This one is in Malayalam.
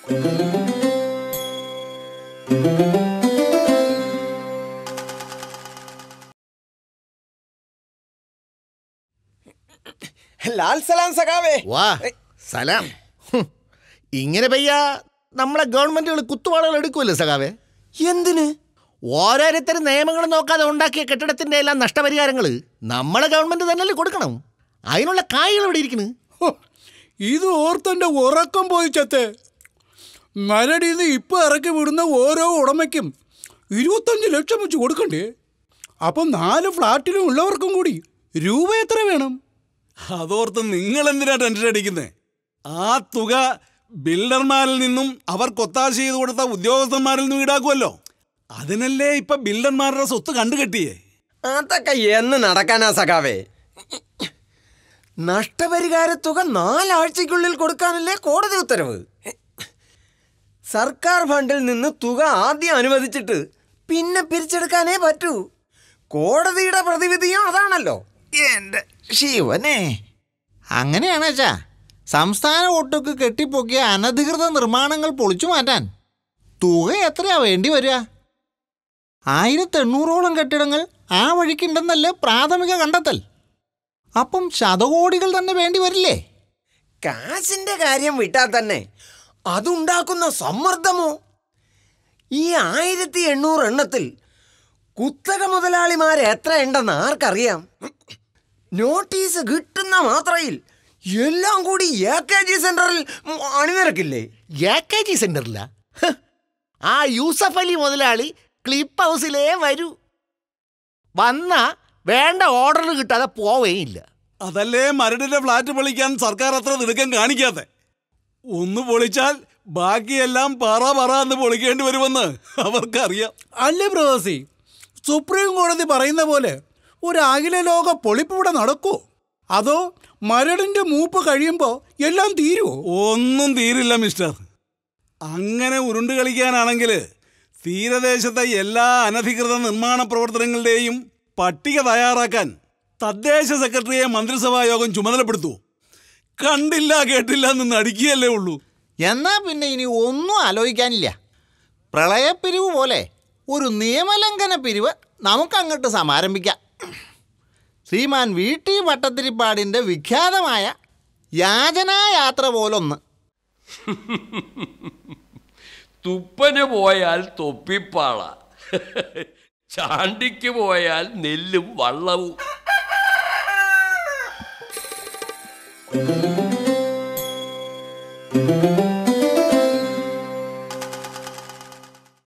ലാൽ സലാം സഖാവേ വാ സലാം ഹും. ഇങ്ങനെ പെയ്യാ നമ്മളെ ഗവൺമെന്റുകൾ കുത്തുവാളുകൾ എടുക്കുമല്ലോ സഖാവേ എന്തിന് ഓരോരുത്തരും നിയമങ്ങൾ നോക്കാതെ ഉണ്ടാക്കിയ കെട്ടിടത്തിന്റെ എല്ലാം നഷ്ടപരിഹാരങ്ങൾ നമ്മളെ ഗവൺമെന്റ് തന്നെ കൊടുക്കണം അതിനുള്ള കായ്കൾ ഇവിടെ ഇരിക്കുന്നു ഹോ, ഇത് ഓർത്തെന്റെ ഉറക്കം പോയി ചത്തെ മരടിന്ന് ഇപ്പൊ ഇറക്കി വിടുന്ന ഓരോ ഉടമയ്ക്കും ഇരുപത്തഞ്ച് ലക്ഷം വെച്ച് കൊടുക്കണ്ടേ അപ്പം നാല് ഫ്ലാറ്റിലും ഉള്ളവർക്കും കൂടി രൂപ എത്ര വേണം അതോർത്ത് നിങ്ങൾ എന്തിനാ ടെൻഷൻ അടിക്കുന്നത് ആ തുക ബിൽഡർമാരിൽ നിന്നും അവർ കൊത്താശ ചെയ്ത് കൊടുത്ത ഉദ്യോഗസ്ഥന്മാരിൽ നിന്നും ഈടാക്കുമല്ലോ അതിനല്ലേ ഇപ്പൊ ബിൽഡർമാരുടെ സ്വത്ത് കണ്ടുകെട്ടിയേ അതൊക്കെ എന്ന് നടക്കാനാ സഖാവേ നഷ്ടപരിഹാര തുക നാലാഴ്ചയ്ക്കുള്ളിൽ കൊടുക്കാനല്ലേ കോടതി ഉത്തരവ് സർക്കാർ ഫണ്ടിൽ നിന്ന് തുക ആദ്യം അനുവദിച്ചിട്ട് പിന്നെ പിരിച്ചെടുക്കാനേ പറ്റൂ കോടതിയുടെ പ്രതിവിധിയും അതാണല്ലോ എന്റെ ശിവനെ അങ്ങനെയാണ് അച്ഛാ സംസ്ഥാന ഒട്ടുക്ക് കെട്ടിപ്പൊക്കിയ അനധികൃത നിർമ്മാണങ്ങൾ പൊളിച്ചു മാറ്റാൻ തുക എത്രയാ വേണ്ടി വരിക ആയിരത്തി എണ്ണൂറോളം കെട്ടിടങ്ങൾ ആ വഴിക്കുണ്ടെന്നല്ലേ പ്രാഥമിക കണ്ടെത്തൽ അപ്പം ശതകോടികൾ തന്നെ വേണ്ടി വരില്ലേ കാശിന്റെ കാര്യം വിട്ടാൽ തന്നെ അതുണ്ടാക്കുന്ന സമ്മർദ്ദമോ ഈ ആയിരത്തി എണ്ണൂറ് എണ്ണത്തിൽ കുത്തക മുതലാളിമാർ എത്ര ഉണ്ടെന്ന് ആർക്കറിയാം നോട്ടീസ് കിട്ടുന്ന മാത്രയിൽ എല്ലാം കൂടി എ കെ ജി സെന്ററിൽ അണിനിരക്കില്ലേ എ കെ ജി സെന്ററില്ല ആ യൂസഫ് അലി മുതലാളി ക്ലിപ്പ് ഹൗസിലേ വരൂ വന്ന വേണ്ട ഓർഡർ കിട്ടാതെ പോവേയില്ല അതല്ലേ മരടിന്റെ ഫ്ലാറ്റ് പൊളിക്കാൻ സർക്കാർ അത്ര തിടുക്കം കാണിക്കാതെ ഒന്ന് പൊളിച്ചാൽ ബാക്കിയെല്ലാം പറ പറ എന്ന് പൊളിക്കേണ്ടി വരുമെന്ന് അവർക്കറിയാം അല്ലേ പ്രവാസി സുപ്രീം കോടതി പറയുന്ന പോലെ ഒരു അഖില ലോക പൊളിപ്പ് ഇവിടെ നടക്കുമോ അതോ മരടിന്റെ മൂപ്പ് കഴിയുമ്പോൾ എല്ലാം തീരുമോ ഒന്നും തീരില്ല മിസ്റ്റർ അങ്ങനെ ഉരുണ്ട് കളിക്കാനാണെങ്കിൽ തീരദേശത്തെ എല്ലാ അനധികൃത നിർമ്മാണ പ്രവർത്തനങ്ങളുടെയും പട്ടിക തയ്യാറാക്കാൻ തദ്ദേശ സെക്രട്ടറിയെ മന്ത്രിസഭാ യോഗം ചുമതലപ്പെടുത്തൂ കണ്ടില്ല കേട്ടില്ല എന്ന് നടിക്കുകയല്ലേ ഉള്ളൂ എന്നാ പിന്നെ ഇനി ഒന്നും ആലോചിക്കാനില്ല പ്രളയപ്പിരിവ് പോലെ ഒരു നിയമലംഘന പിരിവ് നമുക്കങ്ങോട്ട് സമാരംഭിക്കാം ശ്രീമാൻ വി ടി ഭട്ടത്തിരിപ്പാടിൻ്റെ വിഖ്യാതമായ യാചനായാത്ര പോലൊന്ന് തുപ്പന് പോയാൽ തൊപ്പിപ്പാള ചാണ്ടിക്ക് പോയാൽ നെല്ലും വള്ളവും